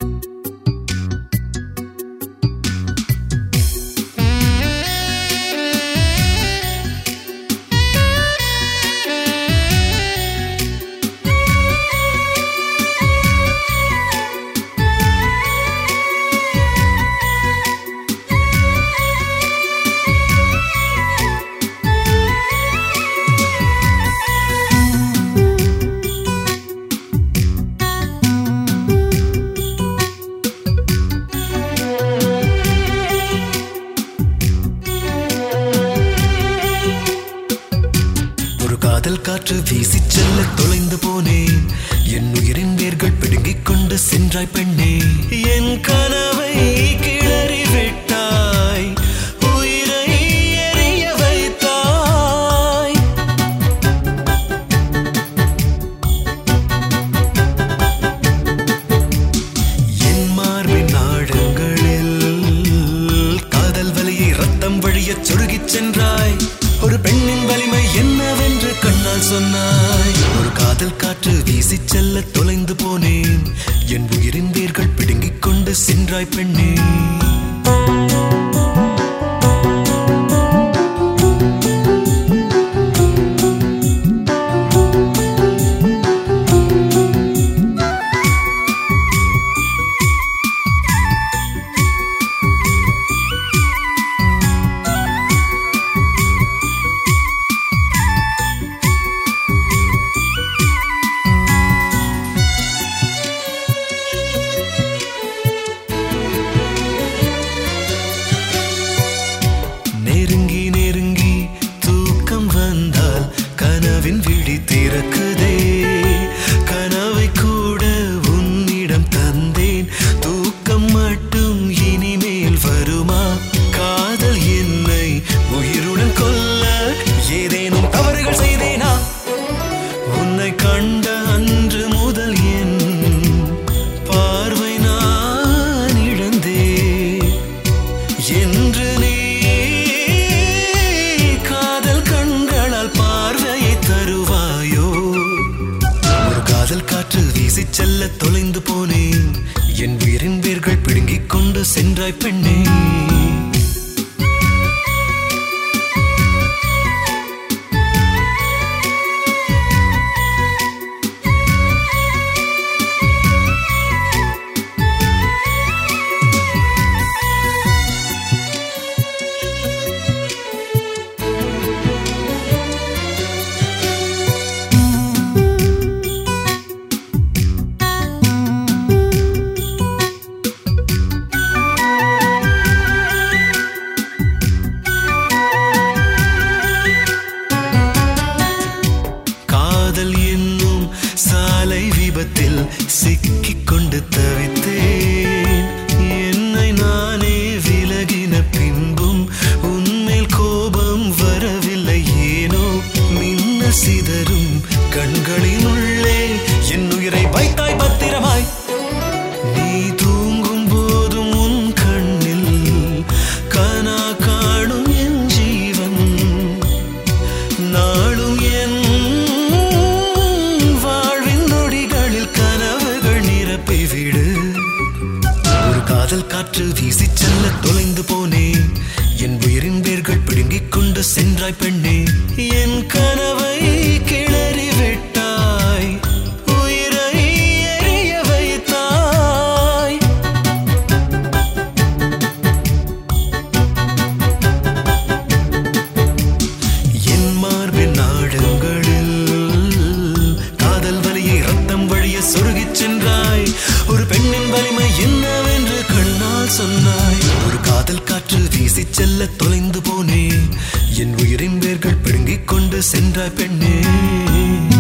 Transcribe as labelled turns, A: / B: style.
A: ஒரு காதல் காற்று வீசி செல்ல தொலைந்து போனேன் என் உயிரின் வேர்கள் பிடுங்கிக் கொண்டு சென்றாய் பெண்ணே என் கனவை கிளறி விட்டாய் உயிரை எரிய வைத்தாய் என் மார்பின் நாடங்களில் காதல் வலியை ரத்தம் வழியச் சொருகிச் சென்றாய் ஒரு பெண்ணின் வலிமை என்னவென்று கண்ணால் சொன்னாய் ஒரு காதல் காற்று வீசிச் செல்ல தொலைந்து போனேன் என் உயிரின் வேர்கள் பிடுங்கிக் கொண்டு சென்றாய் பெண்ணே நெருங்கி நெருங்கி தூக்கம் வந்தால் கனவின் விழி திறக்குதே கனவை கூட உன்னிடம் தந்தேன் தூக்கம் மட்டும் இனிமேல் வருமா காதல் என்னை உயிருடன் கொல்ல ஏதேனும் தவறுகள் செய்தேனா உன்னை கண்ட அன்று முதல் என் பார்வை நான் இழந்தேன் என்று நீ காதல் கண்களால் பார்வையை தருவாயோ ஒரு காதல் காற்று வீசிச் செல்ல தொலைந்து போனேன் என் உயிரின் வேர்கள் பிடுங்கிக் கொண்டு சென்றாய் பெண்ணே காதல் என்னும் சாலை விபத்தில் சிக்கிக் கொண்டு தவித்தேன் என்னை நானே விலகின பின்பும் உன்மேல் கோபம் வரவில்லை ஏனோ மின்ன சிதறும் கண்களின் உள்ளே என் உயிரை வைத்தாய் பத்திரமாய் நீ தூங்கும் போதும் உன் கண்ணில் கனா காணும் என் ஜீவன் நாளும் என் வாழ்வின் நொடிகளில் கனவுகள் நிரப்பிவிடு ஒரு காதல் காற்று வீசிச் செல்ல தொலைந்து போனேன் என் உயிரின் வேர்கள் பிடுங்கிக் கொண்டு சென்றாய் பெண்ணே என் கனவை கிளறி விட்டாய் உயிரை எரிய வைத்தாய் என் மார்பின் நாடங்களில் காதல் வலியை ரத்தம் வழிய சொருகிச் சென்றாய் ஒரு பெண்ணின் வலிமை என்னவென்று கண்ணால் சொன்னாய் ஒரு காதல் காற்று வீசிச் செல்ல தொலைந்து போனேன் என் உயிரின் வேர்கள் பிடுங்கிக் கொண்டு சென்றாய் பெண்ணே